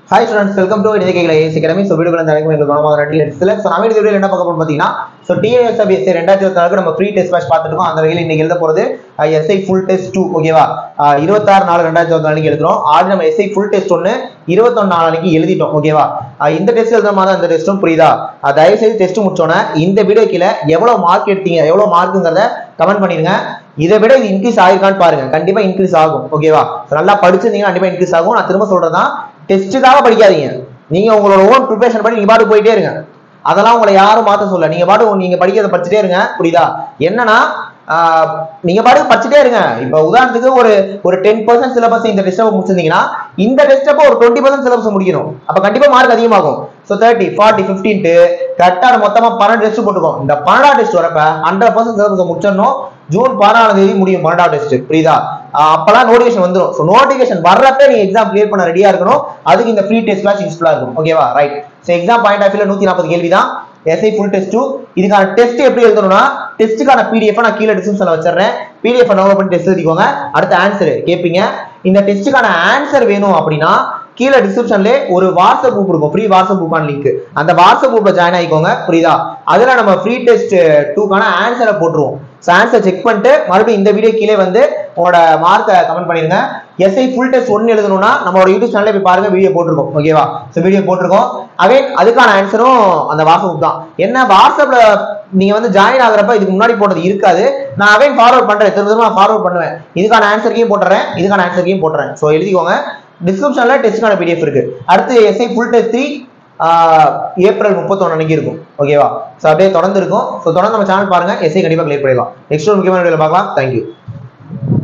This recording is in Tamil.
ஹாய் ஸ்டூடெண்ட்ஸ் வெல்கம் டு இன்றைய கேட்கல ஏசி அகாடமி ஸோ வீடியோ வந்து எனக்கு உங்களுக்கு குணமாக ரெண்டு லெட்ஸில் ஸோ நம்ம இந்த வீடியோ என்ன பார்க்க போறோம் பார்த்தீங்கன்னா ஸோ டிஎஸ்எபிஎஸ்சி ரெண்டாயிரத்தி இருபத்தி நம்ம ஃப்ரீ டெஸ்ட் பேட்ச் பார்த்துட்டு இருக்கோம் அந்த வகையில் இன்னைக்கு எழுத போகிறது எஸ்ஐ ஃபுல் டெஸ்ட் டூ ஓகேவா இருபத்தாறு நாலு ரெண்டாயிரத்தி இருபத்தி நாளைக்கு எழுதுறோம் ஆல்ரெடி நம்ம எஸ்ஐ ஃபுல் டெஸ்ட் ஒன்று இருபத்தொன்னு நாளைக்கு எழுதிட்டோம் ஓகேவா அஹ் இந்த டெஸ்ட் எழுதுற மாதிரி தான் இந்த டெஸ்ட்டும் புரியுதா அஹ் தயவு செய்து டெஸ்ட் முடிச்சோன்னே இந்த வீடியோ கீழே எவ்வளோ மார்க் எடுத்தீங்க எவ்வளோ மார்க்குங்கிறத கமெண்ட் பண்ணிருங்க இதை விட இது இன்க்ரீஸ் ஆயிருக்கான்னு பாருங்க கண்டிப்பா இன்க்ரீஸ் ஆகும் ஓகேவா நல்லா படிச்சிருந்தீங்கன்னா கண்டிப்பா இன்க்ரீஸ் ஆகும் நான் திரும்ப சொல்றதுதான் டெஸ்ட்டுக்காக படிக்காதீங்க நீங்க உங்களோட ஓன் ப்ரிப்பரேஷன் பண்ணி நீங்க பாட்டு போயிட்டே இருங்க அதெல்லாம் உங்களை யாரும் மாத்த சொல்ல நீங்க பாட்டு நீங்க படிக்கிறத படிச்சுட்டே இருங்க புரியுதா என்னன்னா ஆஹ், நீங்க பாட்டு படிச்சுட்டே இருங்க இப்ப உதாரணத்துக்கு ஒரு ஒரு டென் பர்சன்ட் சிலபஸ் இந்த டெஸ்ட் முடிச்சிருந்தீங்கன்னா இந்த டெஸ்ட் அப்போ ஒரு டுவெண்ட்டி பர்சன்ட் சிலபஸ் முடிக்கணும் அப்ப கண்டிப்பா மார்க் அதிகமாகும் ஸோ தேர்ட்டி ஃபார்ட்டி ஃபிஃப்டின்ட்டு கரெக்டாக மொத்தமா பன்னெண்டு டெஸ்ட் போட்டுக்கோம் இந்த பன்னெண்டாம் டெஸ்ட் வரப்ப ஹண்ட்ரட் பர்சன்ட் சிலபஸ் முடிச்சிடணும் ஜூன் பதினாலாம் தேதி முடியும் பன்னெண்டாம் டெஸ்ட் புரியுதா ஆஹ் அப்பெல்லாம் நோட்டிஃபிகேஷன் வந்துடும் ஸோ நோட்டிஃபிகேஷன் வர்றப்ப நீங்க எக்ஸாம் கிளியர் பண்ண ரெடியா இருக்கணும் அதுக்கு இந்த ஃப்ரீ டெஸ்ட் பேட்ச் யூஸ்ஃபுல்லா இருக்கும் ஓகேவா right so exam point of வியூல நூத்தி நாற்பது கேள்வி தான் எஸ்ஐ ஃபுல் டெஸ்ட் டூ இதுக்கான டெஸ்ட் எப்படி எழுதணும்னா டெஸ்ட்டுக்கான பிடிஎஃப் நான் கீழே டிஸ்கிரிப்ஷன்ல வச்சிடுறேன் பிடிஎஃப் டவுன்லோட் பண்ணி டெஸ்ட் எழுதிக்கோங்க அடுத்த ஆன்சர் கேட்பீங்க இந்த டெஸ்ட்டுக்கான ஆன்சர் வேணும் அப்படின்னா கீழே டிஸ்கிரிப்ஷன்ல ஒரு வாட்ஸ்அப் குரூப் இருக்கும் ஃப்ரீ வாட்ஸ்அப் குரூப்பான லிங்க் அந்த வாட்ஸ்அப் குரூப்ல ஜாயின் ஆகிக்கோங்க புரியுதா அதுல நம்ம ஃப்ரீ டெஸ்ட் டூக்கான ஆன்சரை போட்டுருவோம் ஸோ ஆன்சர் செக் பண்ணிட்டு மறுபடியும் இந்த வீடியோ கீழே வந்து உங்களோட மார்க்கை கமெண்ட் பண்ணிருங்க எஸ்ஐ ஃபுல் டெஸ்ட் ஒன்று எழுதணும்னா நம்மளோட யூடியூப் சேனல்ல போய் பாருங்க வீடியோ போட்டிருக்கோம் ஓகேவா ஸோ வீடியோ போட்டிருக்கோம் அகைன் அதுக்கான ஆன்சரும் அந்த வாட்ஸ்அப் தான் என்ன வாட்ஸ்அப்ல நீங்க வந்து ஜாயின் ஆகுறப்ப இதுக்கு முன்னாடி போட்டது இருக்காது நான் அகைன் ஃபார்வர்ட் பண்றேன் திரும்ப திரும்ப ஃபார்வர்ட் பண்ணுவேன் இதுக்கான ஆன்சருக்கையும் போட்டுறேன் இதுக்கான ஆன்சருக்கையும் போட்டுறேன் ஸோ எழுதிக்கோங்க டிஸ்கிரிப்ஷன்ல டெஸ்ட்டுக்கான பிடிஎஃப் இருக்கு அடுத்து SI full test three April முப்பத்தொன்னு அன்னைக்கு இருக்கும் ஓகேவா ஸோ அப்படியே தொடர்ந்து இருக்கும் ஸோ தொடர்ந்து நம்ம சேனல் பாருங்க எஸ்ஐ கண்டிப்பாக கிளியர் பண்ணிடலாம் நெக்ஸ்ட் ஒரு முக்கியமான வீடியோவில் பார்க்கலாம் தேங்க்யூ